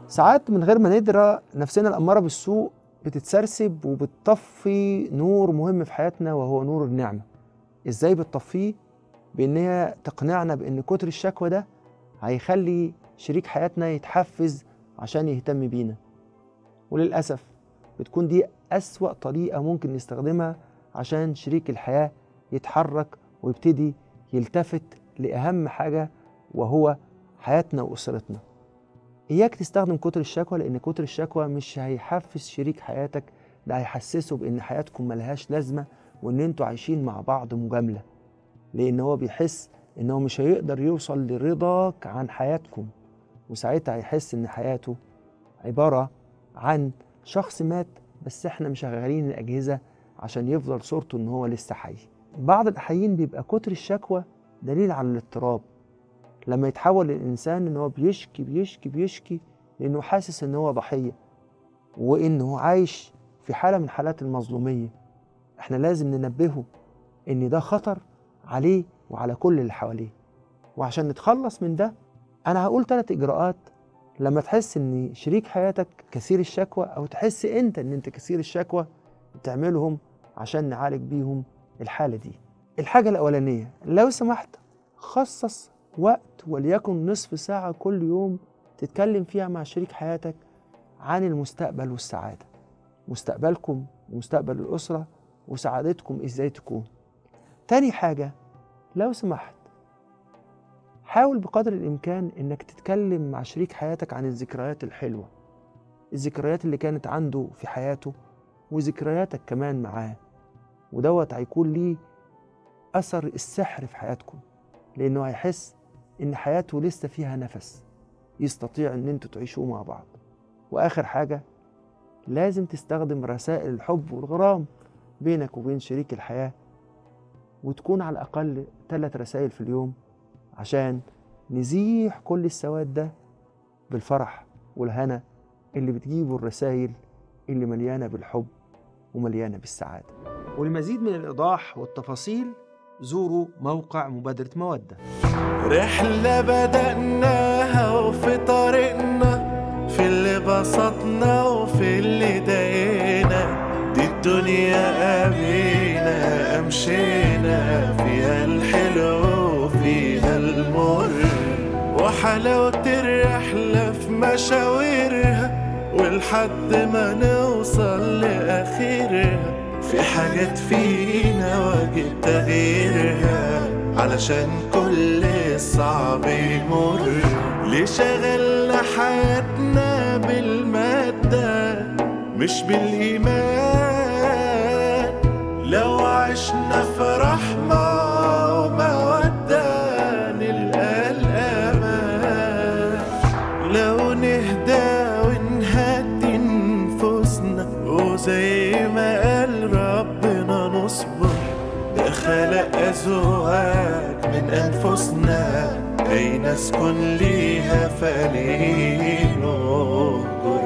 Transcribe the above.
ساعات من غير ما ندرى نفسنا الأمارة بالسوء بتتسرسب وبتطفي نور مهم في حياتنا وهو نور النعمة ازاي بتطفيه بان هي تقنعنا بان كتر الشكوى ده هيخلي شريك حياتنا يتحفز عشان يهتم بينا وللأسف بتكون دي أسوأ طريقة ممكن نستخدمها عشان شريك الحياة يتحرك ويبتدي يلتفت لأهم حاجة وهو حياتنا وأسرتنا إياك تستخدم كتر الشكوى لأن كتر الشكوى مش هيحفز شريك حياتك ده هيحسسه بأن حياتكم ملهاش لازمة وأن انتوا عايشين مع بعض مجاملة لأن هو بيحس إن هو مش هيقدر يوصل لرضاك عن حياتكم وساعتها هيحس إن حياته عبارة عن شخص مات بس احنا مشغلين الأجهزة عشان يفضل صورته إن هو لسه حي بعض الأحيان بيبقى كتر الشكوى دليل على الاضطراب لما يتحول الإنسان إن هو بيشكي بيشكي بيشكي لأنه حاسس إن هو ضحية وإنه عايش في حالة من حالات المظلومية احنا لازم ننبهه إن ده خطر عليه وعلى كل اللي حواليه وعشان نتخلص من ده أنا هقول ثلاث إجراءات لما تحس إن شريك حياتك كثير الشكوى أو تحس أنت إن أنت كثير الشكوى تعملهم عشان نعالج بيهم الحالة دي الحاجة الأولانية لو سمحت خصص وقت وليكن نصف ساعة كل يوم تتكلم فيها مع شريك حياتك عن المستقبل والسعادة مستقبلكم ومستقبل الأسرة وسعادتكم إزاي تكون تاني حاجة لو سمحت حاول بقدر الإمكان إنك تتكلم مع شريك حياتك عن الذكريات الحلوة الذكريات اللي كانت عنده في حياته وذكرياتك كمان معاه ودوت هيكون ليه أثر السحر في حياتكم لأنه هيحس إن حياته لسه فيها نفس يستطيع إن انتوا تعيشوا مع بعض وآخر حاجة لازم تستخدم رسائل الحب والغرام بينك وبين شريك الحياة وتكون على الأقل ثلاث رسائل في اليوم عشان نزيح كل السواد ده بالفرح والهنا اللي بتجيبه الرسائل اللي مليانة بالحب ومليانة بالسعادة ولمزيد من الإيضاح والتفاصيل زوروا موقع مبادرة مودة رحلة بدأناها وفي طريقنا في اللي بسطنا وفي اللي ضايقنا دي الدنيا أمينة أمشينا فيها الحلو وفيها المر وحلاوة الرحلة في مشاويرها ولحد ما نوصل لآخرها في حاجات فينا واجب تغييرها علشان كل الصعب يمر ليه شغلنا حياتنا بالمادة مش بالإيمان لو عشنا في رحمة ومودة نلقى الأمان لو نهدى ونهدي نفوسنا وزي ما قال ربنا نصبر ده خلق أزواج من أنفسنا أي نسكن ليها فليه نهجر